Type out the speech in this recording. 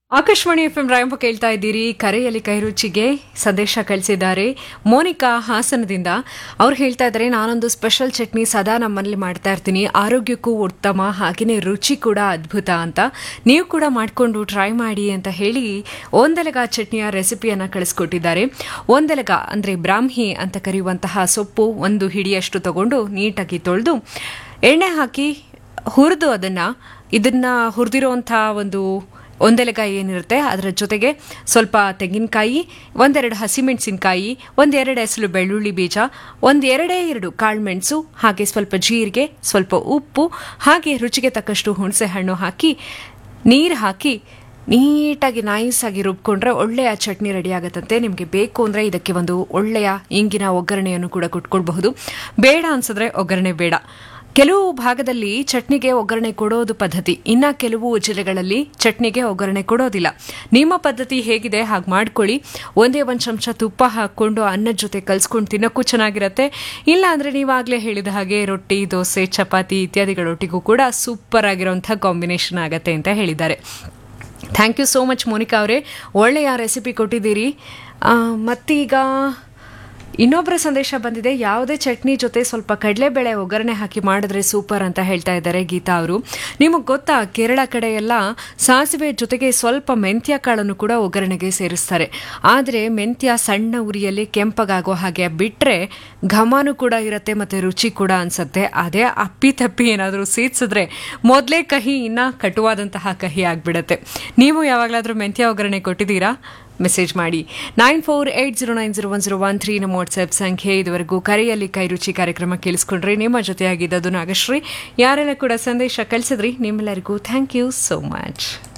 Akashvani F M ರಾಯಂಪ ಕೇಳ್ತಾ ಇದ್ದೀರಿ ಕರೆಯಲ್ಲಿ ಕೈರುಚಿಗೆ ಸಂದೇಶ ಕಳಿಸಿದ್ದಾರೆ ಮೋನಿಕಾ ಹಾಸನದಿಂದ ಅವ್ರು ಹೇಳ್ತಾ ಇದ್ದಾರೆ ನಾನೊಂದು ಸ್ಪೆಷಲ್ ಚಟ್ನಿ ಸದಾ ನಮ್ಮಲ್ಲಿ ಮಾಡ್ತಾ ಇರ್ತೀನಿ ಆರೋಗ್ಯಕ್ಕೂ ಉತ್ತಮ ಹಾಗೆಯೇ ರುಚಿ ಕೂಡ ಅದ್ಭುತ ಅಂತ ನೀವು ಕೂಡ ಮಾಡಿಕೊಂಡು ಟ್ರೈ ಮಾಡಿ ಅಂತ ಹೇಳಿ ಒಂದೆಲಗ ಚಟ್ನಿಯ ರೆಸಿಪಿಯನ್ನು ಕಳಿಸ್ಕೊಟ್ಟಿದ್ದಾರೆ ಒಂದೆಲಗ ಅಂದರೆ ಬ್ರಾಹ್ಮಿ ಅಂತ ಕರೆಯುವಂತಹ ಸೊಪ್ಪು ಒಂದು ಹಿಡಿಯಷ್ಟು ತಗೊಂಡು ನೀಟಾಗಿ ತೊಳೆದು ಎಣ್ಣೆ ಹಾಕಿ ಹುರಿದು ಅದನ್ನು ಇದನ್ನ ಹುರಿದಿರುವಂಥ ಒಂದು ಒಂದೆಲೆಗ ಏನಿರುತ್ತೆ ಅದರ ಜೊತೆಗೆ ಸ್ವಲ್ಪ ತೆಂಗಿನಕಾಯಿ ಒಂದೆರಡು ಹಸಿಮೆಣಸಿನಕಾಯಿ ಒಂದೆರಡು ಎಸಲು ಬೆಳ್ಳುಳ್ಳಿ ಬೀಜ ಒಂದೆರಡೇ ಎರಡು ಕಾಳುಮೆಣಸು ಹಾಗೆ ಸ್ವಲ್ಪ ಜೀರಿಗೆ ಸ್ವಲ್ಪ ಉಪ್ಪು ಹಾಗೆ ರುಚಿಗೆ ತಕ್ಕಷ್ಟು ಹುಣಸೆ ಹಣ್ಣು ಹಾಕಿ ನೀರು ಹಾಕಿ ನೀಟಾಗಿ ನೈಸಾಗಿ ರುಬ್ಕೊಂಡ್ರೆ ಒಳ್ಳೆಯ ಚಟ್ನಿ ರೆಡಿ ಆಗುತ್ತಂತೆ ನಿಮಗೆ ಬೇಕು ಅಂದರೆ ಇದಕ್ಕೆ ಒಂದು ಒಳ್ಳೆಯ ಇಂಗಿನ ಒಗ್ಗರಣೆಯನ್ನು ಕೂಡ ಕೊಟ್ಕೊಳ್ಬಹುದು ಬೇಡ ಅನ್ಸಿದ್ರೆ ಒಗ್ಗರಣೆ ಬೇಡ ಕೆಲವು ಭಾಗದಲ್ಲಿ ಚಟ್ನಿಗೆ ಒಗ್ಗರಣೆ ಕೊಡೋದು ಪದ್ಧತಿ ಇನ್ನ ಕೆಲವು ಜಿಲ್ಲೆಗಳಲ್ಲಿ ಚಟ್ನಿಗೆ ಒಗ್ಗರಣೆ ಕೊಡೋದಿಲ್ಲ ನಿಮ್ಮ ಪದ್ಧತಿ ಹೇಗಿದೆ ಹಾಗೆ ಮಾಡ್ಕೊಳ್ಳಿ ಒಂದೇ ಒಂದು ಚಮಚ ತುಪ್ಪ ಹಾಕ್ಕೊಂಡು ಅನ್ನದ ಜೊತೆ ಕಲ್ಸ್ಕೊಂಡು ತಿನ್ನೋಕ್ಕೂ ಚೆನ್ನಾಗಿರುತ್ತೆ ಇಲ್ಲ ಅಂದರೆ ನೀವಾಗಲೇ ಹೇಳಿದ ಹಾಗೆ ರೊಟ್ಟಿ ದೋಸೆ ಚಪಾತಿ ಇತ್ಯಾದಿಗಳೊಟ್ಟಿಗೂ ಕೂಡ ಸೂಪರ್ ಆಗಿರೋಂಥ ಕಾಂಬಿನೇಷನ್ ಆಗತ್ತೆ ಅಂತ ಹೇಳಿದ್ದಾರೆ thank you so much Monica ಅವರೇ ಒಳ್ಳೆಯ ರೆಸಿಪಿ ಕೊಟ್ಟಿದ್ದೀರಿ ಆ, ಮತ್ತೀಗ ಇನ್ನೊಬ್ಬರ ಸಂದೇಶ ಬಂದಿದೆ ಯಾವುದೇ ಚಟ್ನಿ ಜೊತೆ ಸ್ವಲ್ಪ ಕಡಲೆಬೇಳೆ ಒಗ್ಗರಣೆ ಹಾಕಿ ಮಾಡಿದ್ರೆ ಸೂಪರ್ ಅಂತ ಹೇಳ್ತಾ ಇದ್ದಾರೆ ಗೀತಾ ಅವರು ನಿಮಗೆ ಗೊತ್ತಾ ಕೇರಳ ಕಡೆ ಎಲ್ಲ ಸಾಸಿವೆ ಜೊತೆಗೆ ಸ್ವಲ್ಪ ಮೆಂತ್ಯ ಕಾಳನ್ನು ಕೂಡ ಒಗ್ಗರಣೆಗೆ ಸೇರಿಸ್ತಾರೆ ಆದರೆ ಮೆಂತ್ಯ ಸಣ್ಣ ಉರಿಯಲ್ಲಿ ಕೆಂಪಗಾಗೋ ಹಾಗೆ ಬಿಟ್ಟರೆ ಘಮನೂ ಕೂಡ ಇರುತ್ತೆ ಮತ್ತು ರುಚಿ ಕೂಡ ಅನ್ಸುತ್ತೆ ಅದೇ ಅಪ್ಪಿ ತಪ್ಪಿ ಏನಾದರೂ ಸೀದ್ಸಿದ್ರೆ ಮೊದಲೇ ಕಹಿ ಇನ್ನ ಕಟುವಾದಂತಹ ಕಹಿ ಆಗಿಬಿಡುತ್ತೆ ನೀವು ಯಾವಾಗಲಾದರೂ ಮೆಂತ್ಯ ಒಗ್ಗರಣೆ ಕೊಟ್ಟಿದ್ದೀರಾ ಮೆಸೇಜ್ ಮಾಡಿ nine four eight zero nine zero one zero one three ನಮ್ಮ ವಾಟ್ಸ್ಆ್ಯಪ್ ಸಂಖ್ಯೆ ಇದುವರೆಗೂ ಕರೆಯಲ್ಲಿ ಕೈರುಚಿ ಕಾರ್ಯಕ್ರಮ ಕೇಳಿಸ್ಕೊಂಡ್ರೆ ನಿಮ್ಮ ಜೊತೆಯಾಗಿದ್ದದು ನಾಗಶ್ರೀ ಯಾರೆಲ್ಲ ಕೂಡ ಸಂದೇಶ ಕಳಿಸಿದ್ರಿ ನಿಮ್ಮೆಲ್ಲರಿಗೂ ಥ್ಯಾಂಕ್ ಯು ಸೋ ಮಚ್